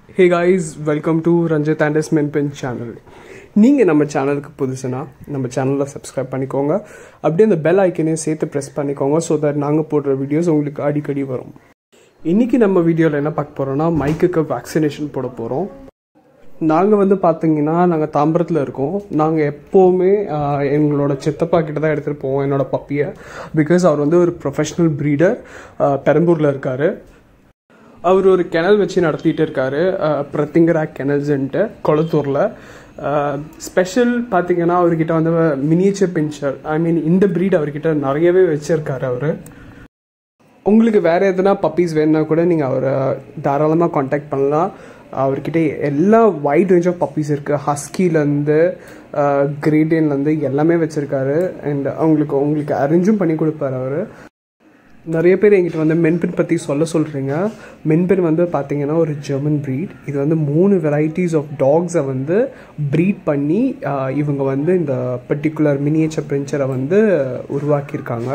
hey guys welcome to Ranjith அண்டஸ் மென்பென் channel நீங்கள் நம்ம சேனலுக்கு புதுசுனா நம்ம சேனலை சப்ஸ்கிரைப் பண்ணிக்கோங்க அப்படியே அந்த பெல் ஐக்கனையும் சேர்த்து ப்ரெஸ் பண்ணிக்கோங்க ஸோ தட் நாங்கள் போடுற வீடியோஸ் உங்களுக்கு அடிக்கடி வரும் இன்றைக்கி நம்ம வீடியோவில் என்ன பார்க்க போகிறோம்னா மைக்குக்கு வேக்சினேஷன் போட போகிறோம் நாங்கள் வந்து பார்த்தீங்கன்னா நாங்கள் தாம்பரத்தில் இருக்கோம் நாங்கள் எப்போவுமே ஆஹ், எங்களோட சித்தப்பா கிட்ட தான் எடுத்துகிட்டு போவோம் என்னோட பப்பியை பிகாஸ் அவர் வந்து ஒரு ப்ரொஃபஷ்னல் ப்ரீடர் பெரம்பூரில் இருக்கார் அவர் ஒரு கிணல் வச்சு நடத்திட்டு இருக்காரு அஹ், பிரத்திங்கரா கெனல்ஸ்ன்ட்டு கொளத்தூரில் ஸ்பெஷல் பார்த்தீங்கன்னா அவர்கிட்ட வந்து மினியேச்சர் பின்ச்சர் ஐ மீன் இந்த ப்ரீட் அவர்கிட்ட நிறையவே வச்சிருக்காரு அவர் உங்களுக்கு வேற எதுனா பப்பீஸ் வேணும்னா கூட நீங்கள் அவரை தாராளமாக காண்டாக்ட் பண்ணலாம் அவர்கிட்ட எல்லா வைட் ரேஞ்ச் ஆஃப் பப்பீஸ் இருக்குது ஹஸ்கிலேருந்து கிரேடியன்லேருந்து எல்லாமே வச்சுருக்காரு அண்ட் அவங்களுக்கு உங்களுக்கு அரேஞ்சும் பண்ணி கொடுப்பாரு அவர் நிறைய பேர் என்கிட்ட வந்து மென்பென் பற்றி சொல்ல சொல்கிறீங்க மென்பென் வந்து பார்த்தீங்கன்னா ஒரு ஜெர்மன் breed இது வந்து மூணு வெரைட்டிஸ் ஆஃப் டாக்ஸை வந்து ப்ரீட் பண்ணி ஆஹ், இவங்க வந்து இந்த பர்டிகுலர் மினியேச்சர் பிரிஞ்சரை வந்து உருவாக்கியிருக்காங்க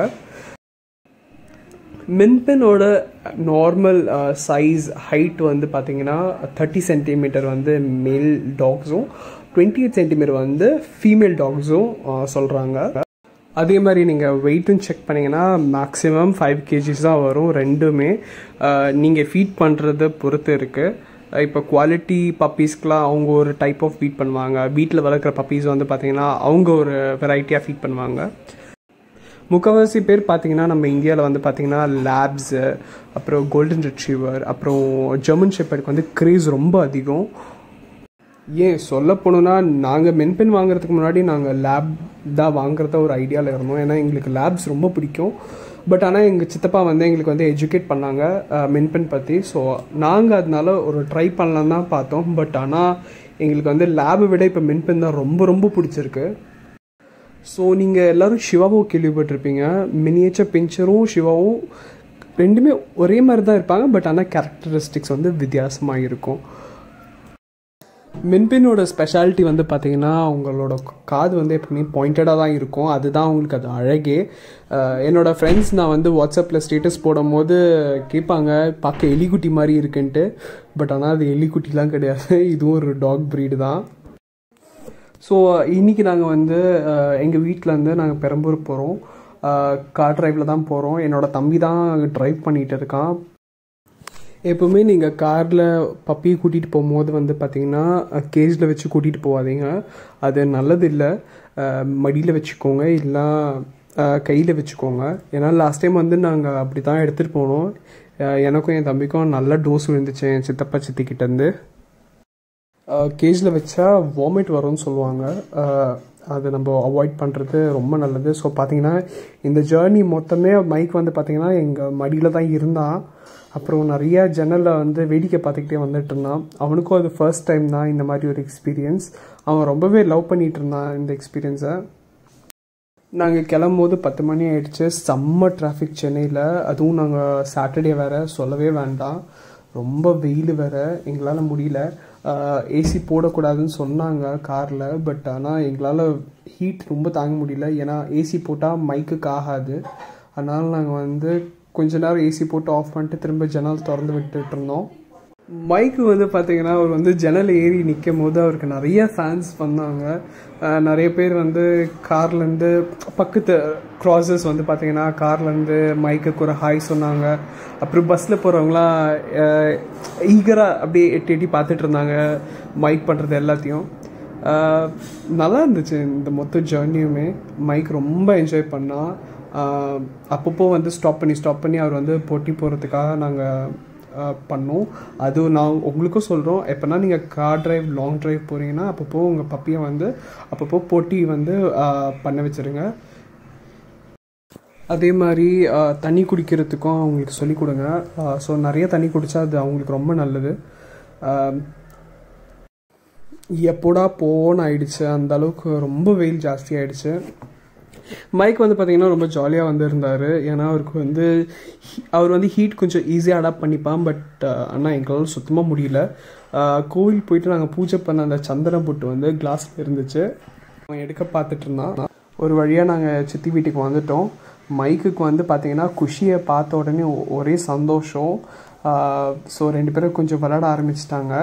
மென்பெனோட நார்மல் சைஸ் ஹைட் வந்து பார்த்தீங்கன்னா தேர்ட்டி சென்டிமீட்டர் வந்து மேல் டாக்ஸும் டுவெண்ட்டி எயிட் சென்டிமீட்டர் வந்து ஃபீமேல் டாக்ஸும் சொல்கிறாங்க அதே மாதிரி நீங்கள் வெயிட்டும் செக் பண்ணிங்கன்னா மேக்ஸிமம் ஃபைவ் கேஜிஸ் தான் வரும் ரெண்டுமே நீங்கள் ஃபீட் பண்ணுறத பொறுத்து இருக்குது இப்போ குவாலிட்டி பப்பீஸ்க்குலாம் அவங்க ஒரு டைப் ஆஃப் ஃபீட் பண்ணுவாங்க வீட்டில் வளர்க்குற பப்பீஸ் வந்து பார்த்தீங்கன்னா அவங்க ஒரு வெரைட்டியாக ஃபீட் பண்ணுவாங்க முக்கால்வாசி பேர் பார்த்தீங்கன்னா நம்ம இந்தியாவில் வந்து பார்த்தீங்கன்னா லேப்ஸு அப்புறம் கோல்டன் ரிட்ரீவர் அப்புறம் ஜெர்மன் ஷெப்பர்டுக்கு வந்து க்ரேஸ் ரொம்ப அதிகம் ஏன் சொல்ல போனோம்னா நாங்கள் மென்பென் வாங்குறதுக்கு முன்னாடி நாங்கள் லேப் தான் வாங்குறத ஒரு ஐடியாவில் இருந்தோம் ஏன்னா எங்களுக்கு லேப்ஸ் ரொம்ப பிடிக்கும் பட் ஆனால் எங்கள் சித்தப்பா வந்து எங்களுக்கு வந்து எஜுகேட் பண்ணாங்க மென்பென் பற்றி ஸோ நாங்கள் அதனால ஒரு ட்ரை பண்ணலாம் தான் பார்த்தோம் பட் ஆனால் எங்களுக்கு வந்து லேபை விட இப்போ மென்பென் தான் ரொம்ப ரொம்ப பிடிச்சிருக்கு ஸோ நீங்கள் எல்லாரும் சிவாவும் கேள்விப்பட்டிருப்பீங்க மினியேச்சர் பிஞ்சரும் சிவாவும் ரெண்டுமே ஒரே மாதிரி தான் இருப்பாங்க பட் ஆனால் கேரக்டரிஸ்டிக்ஸ் வந்து வித்தியாசமாக இருக்கும் மென்பெனோட ஸ்பெஷாலிட்டி வந்து பார்த்தீங்கன்னா அவங்களோட காது வந்து எப்பவுமே பாயிண்டடாக தான் இருக்கும் அதுதான் அவங்களுக்கு அது அழகே அஹ் என்னோட ஃப்ரெண்ட்ஸ் நான் வந்து வாட்ஸ்அப்பில் ஸ்டேட்டஸ் போடும்போது கேட்பாங்க பார்க்க எலிக்குட்டி மாதிரி இருக்குன்ட்டு பட் ஆனால் அது எலிக்குட்டிலாம் கிடையாது இதுவும் ஒரு டாக் breed தான் ஸோ இன்றைக்கி நாங்கள் வந்து எங்கள் வீட்டிலேருந்து நாங்கள் பெரம்பூர் போகிறோம் கார் டிரைவில் தான் போகிறோம் என்னோட தம்பி தான் ட்ரைவ் பண்ணிகிட்டு இருக்கான் எப்போவுமே நீங்கள் காரில் பப்பியை கூட்டிகிட்டு போகும்போது வந்து பார்த்தீங்கன்னா கேஜில் வச்சு கூட்டிகிட்டு போகாதீங்க அது நல்லது இல்லை மடியில் வச்சுக்கோங்க இல்லை கையில் வச்சுக்கோங்க ஏன்னா லாஸ்ட் டைம் வந்து நாங்கள் அப்படி தான் எடுத்துகிட்டு போனோம் அஹ் எனக்கும் என் தம்பிக்கும் நல்ல டோஸ் விழுந்துச்சு என் சித்தப்பா சித்திக்கிட்டேருந்து கேஜில் வச்சா வாமிட் வரும்னு சொல்லுவாங்க அஹ் அதை நம்ம அவாய்ட் பண்ணுறது ரொம்ப நல்லது ஸோ பார்த்தீங்கன்னா இந்த ஜேர்னி மொத்தமே மைக் வந்து பார்த்தீங்கன்னா எங்கள் மடியில் தான் இருந்தான் அப்புறம் நிறைய ஜன்னலில் வந்து வேடிக்கை பார்த்துக்கிட்டே வந்துட்டு இருந்தான் அவனுக்கும் அது ஃபர்ஸ்ட் டைம் தான் இந்த மாதிரி ஒரு எக்ஸ்பீரியன்ஸ் அவன் ரொம்பவே லவ் பண்ணிட்டு இருந்தான் இந்த எக்ஸ்பீரியன்ஸை நாங்கள் கிளம்பும்போது பத்து மணி ஆயிடுச்சு செம்ம டிராஃபிக் சென்னையில் அதுவும் நாங்கள் சாட்டர்டே வேறு சொல்லவே வேண்டாம் ரொம்ப வெயில் வேறு எங்களால் முடியல ஏசி போடக்கூடாதுன்னு சொன்னாங்க காரில் பட் ஆனால் எங்களால் ஹீட் ரொம்ப தாங்க முடியல ஏன்னா ஏசி போட்டால் மைக்குக்கு ஆகாது அதனால் நாங்கள் வந்து கொஞ்ச நேரம் ஏசி போட்டு ஆஃப் பண்ணிட்டு திரும்ப ஜன்னல் திறந்து விட்டுட்டு இருந்தோம் மைக்கு வந்து பார்த்தீங்கன்னா அவர் வந்து ஜன்னல் ஏறி நிற்கும் போது அவருக்கு நிறைய ஃபேன்ஸ் வந்தாங்க அஹ் நிறைய பேர் வந்து கார்லேருந்து பக்கத்து க்ராசஸ் வந்து பார்த்தீங்கன்னா கார்லேருந்து மைக்குக்கு ஒரு ஹாய் சொன்னாங்க அப்புறம் பஸ்ஸில் போகிறவங்களாம் ஈகராக அப்படியே எட்டி எட்டி பார்த்துட்டு இருந்தாங்க மைக் பண்ணுறது எல்லாத்தையும் அஹ் நல்லா இருந்துச்சு இந்த மொத்த ஜேர்னியுமே மைக் ரொம்ப என்ஜாய் பண்ணால் அப்பப்போ வந்து ஸ்டாப் பண்ணி ஸ்டாப் பண்ணி அவர் வந்து போட்டி போகிறதுக்காக நாங்கள் பண்ணோம் அது நான் உங்களுக்கும் சொல்கிறோம் எப்போனா நீங்கள் கார் டிரைவ் லாங் டிரைவ் போகிறீங்கன்னா அப்பப்போ உங்கள் பப்பியை வந்து அப்பப்போ போட்டி வந்து ஆஹ் பண்ண வச்சுருங்க அதே மாதிரி ஆஹ் தண்ணி குடிக்கிறதுக்கும் அவங்களுக்கு சொல்லிக் கொடுங்க ஸோ நிறைய தண்ணி குடித்தா அது அவங்களுக்கு ரொம்ப நல்லது ஆஹ் எப்போடா போன்னு ஆயிடுச்சு அந்த அளவுக்கு ரொம்ப வெயில் ஜாஸ்தி ஆயிடுச்சு மைக் வந்து பார்த்தீங்கன்னா ரொம்ப ஜாலியாக வந்து இருந்தார் ஏன்னா அவருக்கு வந்து he- அவர் வந்து ஹீட் கொஞ்சம் ஈஸியாக அடாப்ட் பண்ணிப்பான் பட் ஆனால் எங்களால் சுத்தமாக முடியல அஹ், கோவில் போயிட்டு நாங்கள் பூஜை பண்ண அந்த சந்தன பொட்டு வந்து கிளாஸில் இருந்துச்சு அவன் எடுக்க பார்த்துட்டு இருந்தான் ஒரு வழியாக நாங்கள் சித்தி வீட்டுக்கு வந்துட்டோம் மைக்குக்கு வந்து பார்த்தீங்கன்னா குஷியை பார்த்த உடனே ஒ- ஒரே சந்தோஷம் ஸோ ரெண்டு பேரும் கொஞ்சம் விளையாட ஆரம்பிச்சிட்டாங்க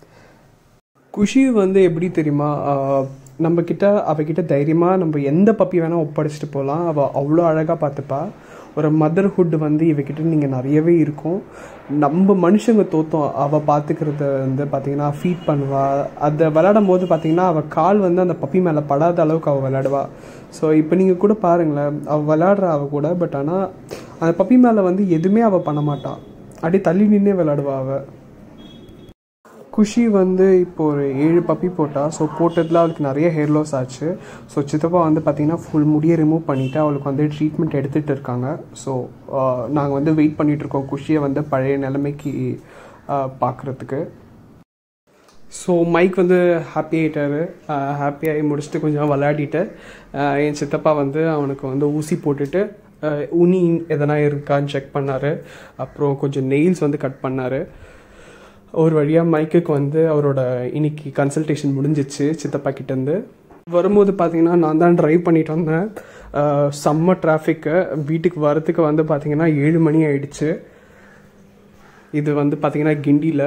குஷி வந்து எப்படி தெரியுமா ஆஹ் நம்ம கிட்ட அவகிட்ட தைரியமாக நம்ம எந்த பப்பி வேணால் ஒப்படைச்சிட்டு போகலாம் அவள் அவ்வளோ அழகாக பார்த்துப்பா ஒரு மதர்ஹுட் வந்து இவகிட்ட நீங்கள் நிறையவே இருக்கும் நம்ம மனுஷங்க தோத்தோம் அவள் பார்த்துக்கிறத வந்து பார்த்தீங்கன்னா ஃபீட் பண்ணுவா அதை விளையாடும் போது பார்த்தீங்கன்னா அவள் கால் வந்து அந்த பப்பி மேலே படாத அளவுக்கு அவள் விளையாடுவா ஸோ இப்போ நீங்கள் கூட பாருங்களேன் அவள் விளையாடுறா அவள் கூட பட் ஆனால் அந்த பப்பி மேலே வந்து எதுவுமே அவள் பண்ண மாட்டான் அப்படியே தள்ளி நின்னே விளையாடுவா அவள் குஷி வந்து இப்போ ஒரு ஏழு பப்பி போட்டா ஸோ போட்டதில் அவளுக்கு நிறைய ஹேர் லாஸ் ஆச்சு ஸோ சித்தப்பா வந்து பார்த்தீங்கன்னா ஃபுல் முடியை ரிமூவ் பண்ணிவிட்டு அவளுக்கு வந்து ட்ரீட்மெண்ட் எடுத்துகிட்டு இருக்காங்க ஸோ நாங்கள் வந்து வெயிட் பண்ணிட்டு இருக்கோம் குஷியை வந்து பழைய நிலைமைக்கு பார்க்குறதுக்கு ஸோ மைக் வந்து ஹாப்பி ஆகிட்டாரு ஹாப்பியாகி முடிச்சுட்டு கொஞ்சம் விளையாடிட்டு ஆஹ் என் சித்தப்பா வந்து அவனுக்கு வந்து ஊசி போட்டுட்டு ஆஹ் உனி எதனா இருக்கான்னு செக் பண்ணார் அப்புறம் கொஞ்சம் நெயில்ஸ் வந்து கட் பண்ணார் ஒரு வழியாக மைக்குக்கு வந்து அவரோட இன்னைக்கு கன்சல்டேஷன் முடிஞ்சிச்சு சித்தப்பா கிட்டேருந்து வரும்போது பார்த்தீங்கன்னா நான் தான் ட்ரைவ் பண்ணிட்டு வந்தேன் ஆஹ் செம்ம டிராஃபிக்கு வீட்டுக்கு வரத்துக்கு வந்து பார்த்தீங்கன்னா ஏழு மணி ஆயிடுச்சு இது வந்து பார்த்தீங்கன்னா கிண்டியில்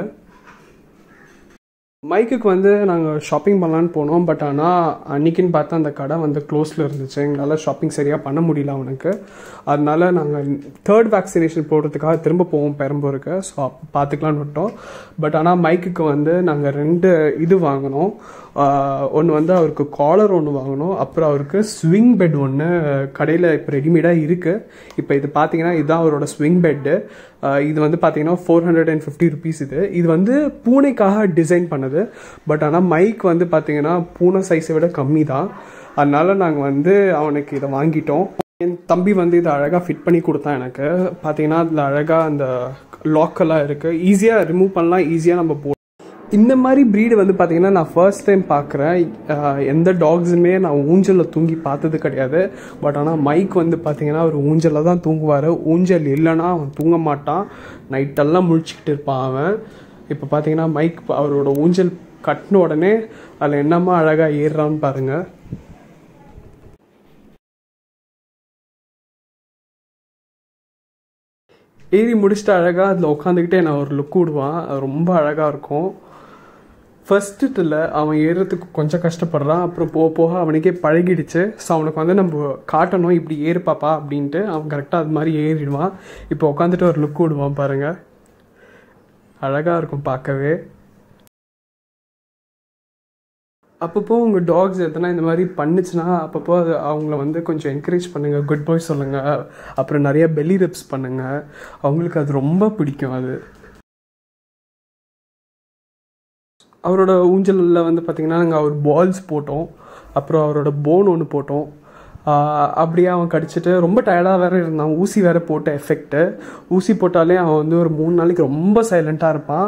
மைக்குக்கு வந்து நாங்கள் ஷாப்பிங் பண்ணலான்னு போனோம் பட் ஆனால் அன்னைக்குன்னு பார்த்தா அந்த கடை வந்து க்ளோஸில் இருந்துச்சு எங்களால் ஷாப்பிங் சரியாக பண்ண முடியல அவனுக்கு அதனால நாங்கள் தேர்ட் வேக்சினேஷன் போடுறதுக்காக திரும்ப போவோம் பெரம்பூருக்கு ஸோ அப்போ பார்த்துக்கலான்னு விட்டோம் பட் ஆனால் மைக்குக்கு வந்து நாங்கள் ரெண்டு இது வாங்கினோம் ஒன்று வந்து அவருக்கு காலர் ஒன்று வாங்கினோம் அப்புறம் அவருக்கு ஸ்விங் பெட் ஒன்று கடையில் இப்போ ரெடிமேடாக இருக்குது இப்போ இது பார்த்தீங்கன்னா இதுதான் அவரோட ஸ்விங் பெட்டு இது வந்து பார்த்தீங்கன்னா four hundred and fifty rupees இது இது வந்து பூனைக்காக டிசைன் பண்ணது பட் ஆனால் மைக் வந்து பார்த்தீங்கன்னா பூனை சைஸை விட கம்மி தான் அதனால நாங்கள் வந்து அவனுக்கு இதை வாங்கிட்டோம் என் தம்பி வந்து இதை அழகாக ஃபிட் பண்ணி கொடுத்தான் எனக்கு பார்த்தீங்கன்னா அதில் அழகாக அந்த லாக்கெல்லாம் இருக்குது ஈஸியாக ரிமூவ் பண்ணலாம் ஈஸியாக நம்ம போ இந்த மாதிரி ப்ரீடு வந்து பார்த்தீங்கன்னா நான் ஃபர்ஸ்ட் டைம் பார்க்குறேன் எந்த டாக்ஸுமே நான் ஊஞ்சலில் தூங்கி பார்த்தது கிடையாது பட் ஆனால் மைக் வந்து பார்த்தீங்கன்னா அவர் ஊஞ்சலில் தான் தூங்குவார் ஊஞ்சல் இல்லைன்னா அவன் தூங்க மாட்டான் நைட்டெல்லாம் முழிச்சிக்கிட்டு இருப்பான் அவன் இப்போ பார்த்தீங்கன்னா மைக் அவரோட ஊஞ்சல் கட்டின உடனே அதில் என்னம்மா அழகாக ஏறுறான்னு பாருங்கள் ஏறி முடிச்சுட்டு அழகாக அதில் உட்காந்துக்கிட்டே நான் ஒரு லுக் விடுவான் அது ரொம்ப அழகாக இருக்கும் ஃபர்ஸ்ட்டுல அவன் ஏறுறதுக்கு கொஞ்சம் கஷ்டப்படுறான் அப்புறம் போக போக அவனுக்கே பழகிடுச்சு ஸோ அவனுக்கு வந்து நம்ம காட்டணும் இப்படி ஏறு பாப்பா அப்படின்ட்டு அவன் கரெக்டாக அது மாதிரி ஏறிடுவான் இப்போ உட்காந்துட்டு ஒரு லுக் விடுவான் பாருங்க அழகாக இருக்கும் பார்க்கவே அப்பப்போ உங்கள் டாக்ஸ் எதனா இந்த மாதிரி பண்ணுச்சுன்னா அப்பப்போ அது அவங்கள வந்து கொஞ்சம் என்கரேஜ் பண்ணுங்கள் குட் பாய் சொல்லுங்கள் அப்புறம் நிறைய பெல்லி ரெப்ஸ் பண்ணுங்கள் அவங்களுக்கு அது ரொம்ப பிடிக்கும் அது அவரோட ஊஞ்சலில் வந்து பார்த்திங்கன்னா நாங்கள் அவர் பால்ஸ் போட்டோம் அப்புறம் அவரோட போன் ஒன்று போட்டோம் ஆஹ் அப்படியே அவன் கடிச்சிட்டு ரொம்ப டயர்டாக வேற இருந்தான் ஊசி வேற போட்ட எஃபெக்ட்டு ஊசி போட்டாலே அவன் வந்து ஒரு மூணு நாளைக்கு ரொம்ப சைலண்ட்டாக இருப்பான்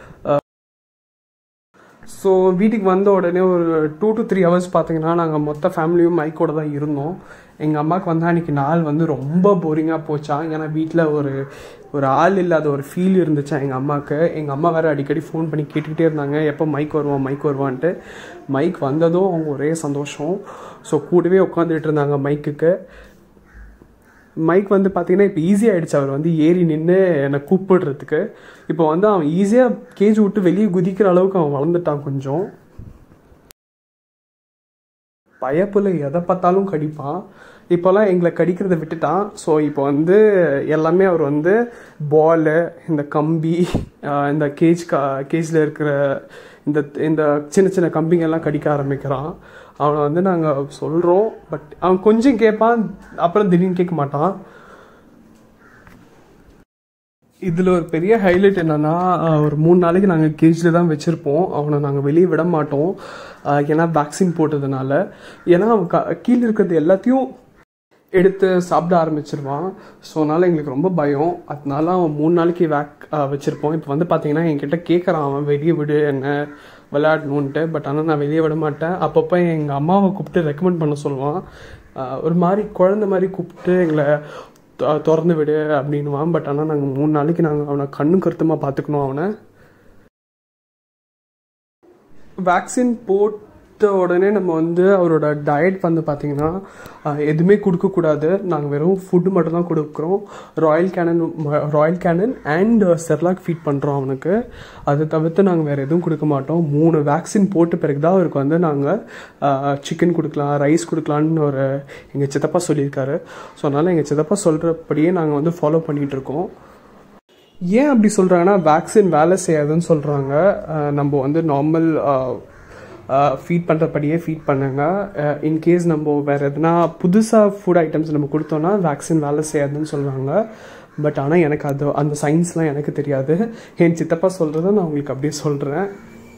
ஸோ வீட்டுக்கு வந்த உடனே ஒரு டூ டு த்ரீ ஹவர்ஸ் பார்த்தீங்கன்னா நாங்கள் மொத்த ஃபேமிலியும் மைக்கோட தான் இருந்தோம் எங்கள் அம்மாவுக்கு வந்து அன்றைக்கி நாள் வந்து ரொம்ப போரிங்காக போச்சா ஏன்னா வீட்டில் ஒரு ஒரு ஆள் இல்லாத ஒரு ஃபீல் இருந்துச்சா எங்கள் அம்மாவுக்கு எங்கள் அம்மா வேறு அடிக்கடி ஃபோன் பண்ணி கேட்டுக்கிட்டே இருந்தாங்க எப்போ மைக் வருவான் மைக் வருவான்ட்டு மைக் வந்ததும் அவங்க ஒரே சந்தோஷம் ஸோ கூடவே உட்காந்துட்டு இருந்தாங்க மைக்குக்கு மைக் வந்து பார்த்தீங்கன்னா இப்போ ஈஸியாகிடுச்சு அவர் வந்து ஏறி நின்று என்னை கூப்பிடுறதுக்கு இப்போ வந்து அவன் ஈஸியாக கேஜ் விட்டு வெளியே குதிக்கிற அளவுக்கு அவன் வளர்ந்துட்டான் கொஞ்சம் பயப்புல எதை பார்த்தாலும் கடிப்பான் இப்போல்லாம் எங்களை கடிக்கிறத விட்டுட்டான் ஸோ இப்போ வந்து எல்லாமே அவர் வந்து பாலு இந்த கம்பி ஆஹ் இந்த கேஜ் கா கேஜில் இருக்கிற இந்த இந்த சின்ன சின்ன கம்பிங்கெல்லாம் கடிக்க ஆரம்பிக்கிறான் அவனை வந்து நாங்கள் சொல்கிறோம் பட் அவன் கொஞ்சம் கேட்பான் அப்புறம் திடீர்னு கேட்க மாட்டான் இதில் ஒரு பெரிய ஹைலைட் என்னன்னா ஆஹ் ஒரு மூணு நாளைக்கு நாங்கள் கேஜில் தான் வச்சுருப்போம் அவனை நாங்கள் வெளியே விட மாட்டோம் ஆஹ் ஏன்னா வேக்சின் போட்டதுனால ஏன்னா அவன் க கீழே இருக்கிறது எல்லாத்தையும் எடுத்து சாப்பிட ஆரம்பிச்சிருவான் ஸோ அதனால் எங்களுக்கு ரொம்ப பயம் அதனால அவன் மூணு நாளைக்கு வேக் வச்சுருப்போம் இப்போ வந்து பார்த்தீங்கன்னா என்கிட்ட கேட்குறான் அவன் வெளியே விடு என்ன விளையாடணுன்ட்டு பட் ஆனால் நான் வெளியே விட மாட்டேன் அப்பப்போ எங்கள் அம்மாவை கூப்பிட்டு ரெக்கமெண்ட் பண்ண சொல்லுவான் ஆஹ் ஒரு மாதிரி குழந்த மாதிரி கூப்பிட்டு எங்களை தொ- திறந்து விடு அப்படின்வான் பட் ஆனால் நாங்கள் மூணு நாளைக்கு நாங்கள் அவனை கண்ணும் கருத்துமாக பார்த்துக்கணும் அவனை வேக்சின் போட் உடனே நம்ம வந்து அவரோட டயட் வந்து பார்த்திங்கன்னா அஹ், எதுவுமே கொடுக்கக்கூடாது நாங்கள் வெறும் ஃபுட்டு மட்டும் தான் கொடுக்குறோம் Royal Canin Royal Canin and Cerelac feed பண்ணுறோம் அவனுக்கு அதை தவிர்த்து நாங்கள் வேறு எதுவும் கொடுக்க மாட்டோம் மூணு வேக்சின் போட்ட பிறகு தான் அவருக்கு வந்து நாங்கள் சிக்கன் கொடுக்கலாம் ரைஸ் கொடுக்கலான்னு ஒரு எங்கள் சித்தப்பா சொல்லியிருக்காரு ஸோ அதனால் எங்கள் சித்தப்பா சொல்கிறபடியே நாங்கள் வந்து ஃபாலோ பண்ணிகிட்டு இருக்கோம் ஏன் அப்படி சொல்கிறாங்கன்னா வேக்சின் வேலை செய்யாதுன்னு சொல்கிறாங்க நம்ம வந்து நார்மல் ஃபீட் பண்ணுறபடியே ஃபீட் பண்ணுங்க இன்கேஸ் நம்ம வேறு எதுனா புதுசாக ஃபுட் ஐட்டம்ஸ் நம்ம கொடுத்தோன்னா வேக்சின் வேலை செய்யாதுன்னு சொல்கிறாங்க பட் ஆனால் எனக்கு அது அந்த சயின்ஸ்லாம் எனக்கு தெரியாது என் சித்தப்பா சொல்கிறத நான் உங்களுக்கு அப்படியே சொல்கிறேன்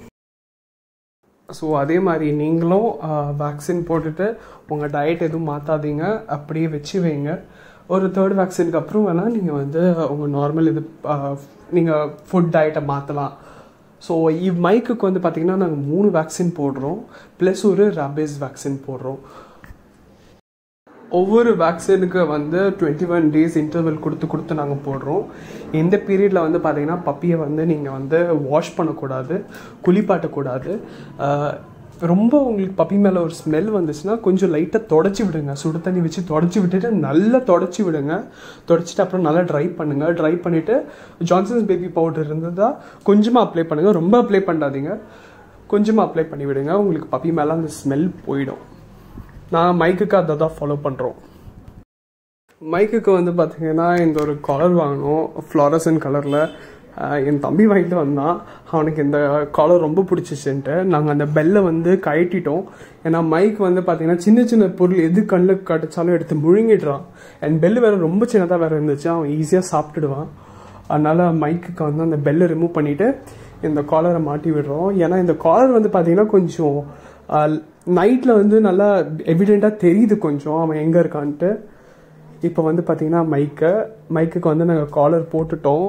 ஸோ அதே மாதிரி நீங்களும் வேக்சின் போட்டுட்டு உங்கள் டயட் எதுவும் மாற்றாதீங்க அப்படியே வச்சு வைங்க ஒரு தேர்ட் வேக்சினுக்கு அப்புறம் வேணால் நீங்கள் வந்து உங்கள் நார்மல் இது நீங்கள் ஃபுட் டயட்டை மாற்றலாம் ஸோ இவ் மைக்குக்கு வந்து பார்த்திங்கன்னா நாங்கள் மூணு வேக்சின் போடுறோம் ப்ளஸ் ஒரு ரபேஸ் வேக்சின் போடுறோம் ஒவ்வொரு வேக்சினுக்கு வந்து டுவெண்ட்டி ஒன் டேஸ் இன்டர்வல் கொடுத்து கொடுத்து நாங்கள் போடுறோம் இந்த பீரியடில் வந்து பார்த்தீங்கன்னா பப்பியை வந்து நீங்கள் வந்து வாஷ் பண்ணக்கூடாது குளிப்பாட்டக்கூடாது ஆஹ், ரொம்ப உங்களுக்கு பப்பி மேலே ஒரு ஸ்மெல் வந்துச்சுன்னா கொஞ்சம் லைட்டாக தொடச்சி விடுங்க சுடு தண்ணி வச்சு தொடச்சி விட்டுட்டு நல்லா தொடச்சி விடுங்க தொடச்சிட்டு அப்புறம் நல்லா ட்ரை பண்ணுங்கள் ட்ரை பண்ணிவிட்டு ஜான்சன்ஸ் பேபி பவுடர் இருந்ததா கொஞ்சமாக அப்ளை பண்ணுங்கள் ரொம்ப அப்ளை பண்ணாதீங்க கொஞ்சமாக அப்ளை பண்ணி விடுங்க உங்களுக்கு பப்பி மேலே அந்த ஸ்மெல் போயிடும் நான் மைக்குக்கு அதை தான் ஃபாலோ பண்ணுறோம் மைக்குக்கு வந்து பார்த்தீங்கன்னா இந்த ஒரு கலர் வாங்கினோம் ஃப்ளாரசன் கலரில் என் தம்பி வாங்கிட்டு வந்தான் அவனுக்கு இந்த காலர் ரொம்ப பிடிச்சிச்சுன்ட்டு நாங்கள் அந்த பெல்லை வந்து கழட்டிட்டோம் ஏன்னா மைக் வந்து பார்த்தீங்கன்னா சின்ன சின்ன பொருள் எது கண்ணில் கடிச்சாலும் எடுத்து முழுங்கிடுறான் அண்ட் பெல் வேறு ரொம்ப சின்னதாக வேறு இருந்துச்சு அவன் ஈஸியாக சாப்பிட்டுடுவான் அதனால் மைக்குக்கு வந்து அந்த பெல்லை ரிமூவ் பண்ணிவிட்டு இந்த காலரை மாட்டி விடுறோம் ஏன்னா இந்த காலர் வந்து பார்த்தீங்கன்னா கொஞ்சம் நைட்டில் வந்து நல்லா எவிடெண்ட்டாக தெரியுது கொஞ்சம் அவன் எங்கே இருக்கான்ட்டு இப்போ வந்து பார்த்தீங்கன்னா மைக்கை மைக்குக்கு வந்து நாங்கள் காலர் போட்டுட்டோம்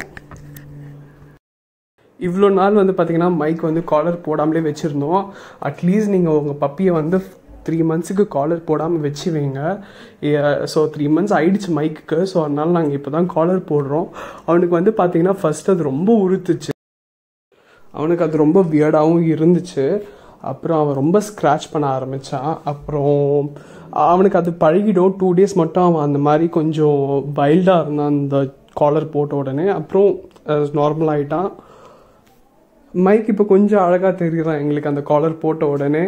இவ்வளோ நாள் வந்து பார்த்தீங்கன்னா மைக் வந்து காலர் போடாமலே வச்சுருந்தோம் அட்லீஸ்ட் நீங்கள் உங்கள் பப்பியை வந்து த்ரீ மந்த்ஸுக்கு காலர் போடாமல் வச்சு வைங்க ஸோ த்ரீ மந்த்ஸ் ஆயிடுச்சு மைக்குக்கு ஸோ அதனால நாங்கள் இப்போ தான் காலர் போடுறோம் அவனுக்கு வந்து பார்த்தீங்கன்னா ஃபர்ஸ்ட் அது ரொம்ப உறுத்துச்சு அவனுக்கு அது ரொம்ப வியர்டாகவும் இருந்துச்சு அப்புறம் அவன் ரொம்ப ஸ்க்ராட்ச் பண்ண ஆரம்பித்தான் அப்புறம் அவனுக்கு அது பழகிடும் டூ டேஸ் மட்டும் அவன் அந்த மாதிரி கொஞ்சம் வைல்டாக இருந்தான் அந்த காலர் போட்ட உடனே அப்புறம் நார்மல் ஆகிட்டான் மைக் இப்போ கொஞ்சம் அழகாக தெரியுறான் எங்களுக்கு அந்த காலர் போட்ட உடனே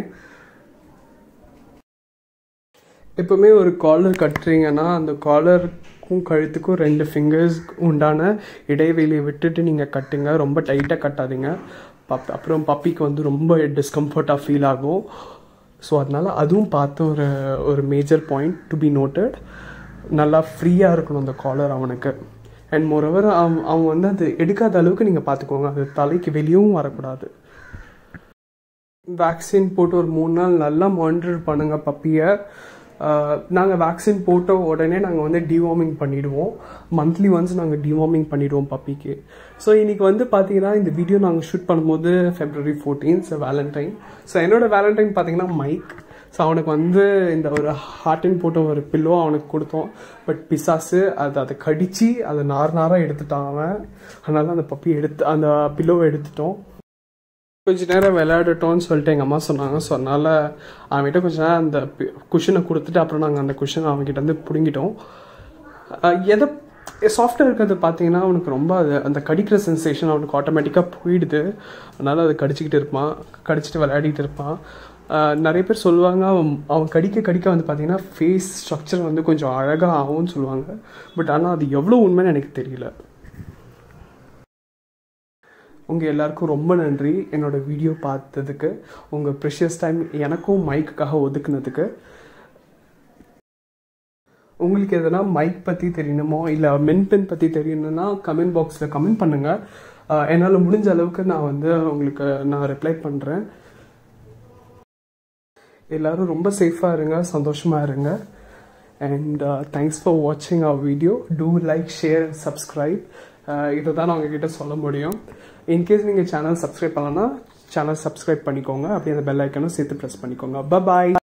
எப்பவுமே ஒரு காலர் கட்டுறீங்கன்னா அந்த காலருக்கும் கழுத்துக்கும் ரெண்டு ஃபிங்கர்ஸ் உண்டான இடைவெளியை விட்டுட்டு நீங்கள் கட்டுங்க ரொம்ப டைட்டாக கட்டாதீங்க பப் அப்புறம் பப்பிக்கு வந்து ரொம்ப டிஸ்கம்ஃபர்ட்டாக ஃபீல் ஆகும் ஸோ அதனால் அதுவும் பார்த்து ஒரு ஒரு major point to be noted நல்லா ஃப்ரீயாக இருக்கணும் அந்த காலர் அவனுக்கு அண்ட் மோரோவர் அவன் அவன் வந்து அது எடுக்காத அளவுக்கு நீங்கள் பார்த்துக்கோங்க அது தலைக்கு வெளியவும் வரக்கூடாது வேக்சின் போட்டு ஒரு மூணு நாள் நல்லா மானிட்டர் பண்ணுங்கள் பப்பியை நாங்கள் வேக்சின் போட்ட உடனே நாங்கள் வந்து டிவார்மிங் பண்ணிவிடுவோம் மந்த்லி ஒன்ஸ் நாங்கள் டிவார்மிங் பண்ணிவிடுவோம் பப்பிக்கு ஸோ இன்றைக்கி வந்து பார்த்தீங்கன்னா இந்த வீடியோ நாங்கள் ஷூட் பண்ணும்போது February fourteen so valentine so என்னோட வேலண்டைன் பார்த்தீங்கன்னா மைக் ஸோ அவனுக்கு வந்து இந்த ஒரு ஹார்டின் போட்ட ஒரு பில்லோ அவனுக்கு கொடுத்தோம் பட் பிசாசு அது அதை கடித்து அதை நார் நாராக எடுத்துட்டான் அவன் அதனால அந்த பப்பி எடுத்து அந்த பில்லோவை எடுத்துட்டோம் கொஞ்ச நேரம் விளையாடட்டோம்னு சொல்லிட்டு எங்கள் அம்மா சொன்னாங்க ஸோ அதனால் அவன்கிட்ட கொஞ்ச நேரம் அந்த குஷனை கொடுத்துட்டு அப்புறம் நாங்கள் அந்த குஷனை அவன்கிட்ட வந்து பிடுங்கிட்டோம் அஹ் எதை சாஃப்ட்வேர் இருக்கிறது பார்த்தீங்கன்னா அவனுக்கு ரொம்ப அது அந்த கடிக்கிற சென்சேஷன் அவனுக்கு ஆட்டோமேட்டிக்காக போயிடுது அதனால் அது கடிச்சிக்கிட்டு இருப்பான் கடிச்சிட்டு விளையாடிட்டு இருப்பான் அஹ் நிறைய பேர் சொல்லுவாங்க அவன் அவன் கடிக்க கடிக்க வந்து பார்த்தீங்கன்னா ஃபேஸ் ஸ்ட்ரக்சர் வந்து கொஞ்சம் அழகாக ஆகும்னு சொல்லுவாங்க பட் ஆனால் அது எவ்வளோ உண்மைன்னு எனக்கு தெரியல உங்கள் எல்லாருக்கும் ரொம்ப நன்றி என்னோட வீடியோ பார்த்ததுக்கு உங்கள் ப்ரெஷியஸ் டைம் எனக்கும் மைக்குக்காக ஒதுக்குனதுக்கு உங்களுக்கு எதனா மைக் பற்றி தெரியணுமோ இல்லை மென்பென் பற்றி தெரியணும்னா கமெண்ட் பாக்ஸில் கமெண்ட் பண்ணுங்கள் என்னால் முடிஞ்ச அளவுக்கு நான் வந்து உங்களுக்கு நான் ரிப்ளை பண்ணுறேன் எல்லோரும் ரொம்ப சேஃபாக இருங்க சந்தோஷமாக இருங்க அண்ட் தேங்க்ஸ் ஃபார் வாட்சிங் our video to like share and subscribe இதை தான் நான் உங்ககிட்ட சொல்ல முடியும் இன்கேஸ் நீங்கள் சேனல் சப்ஸ்கிரைப் பண்ணலன்னா சேனல் சப்ஸ்கிரைப் பண்ணிக்கோங்க அப்படியே அந்த பெல் ஐக்கனும் சேர்த்து ப்ரெஸ் பண்ணிக்கோங்க பாய்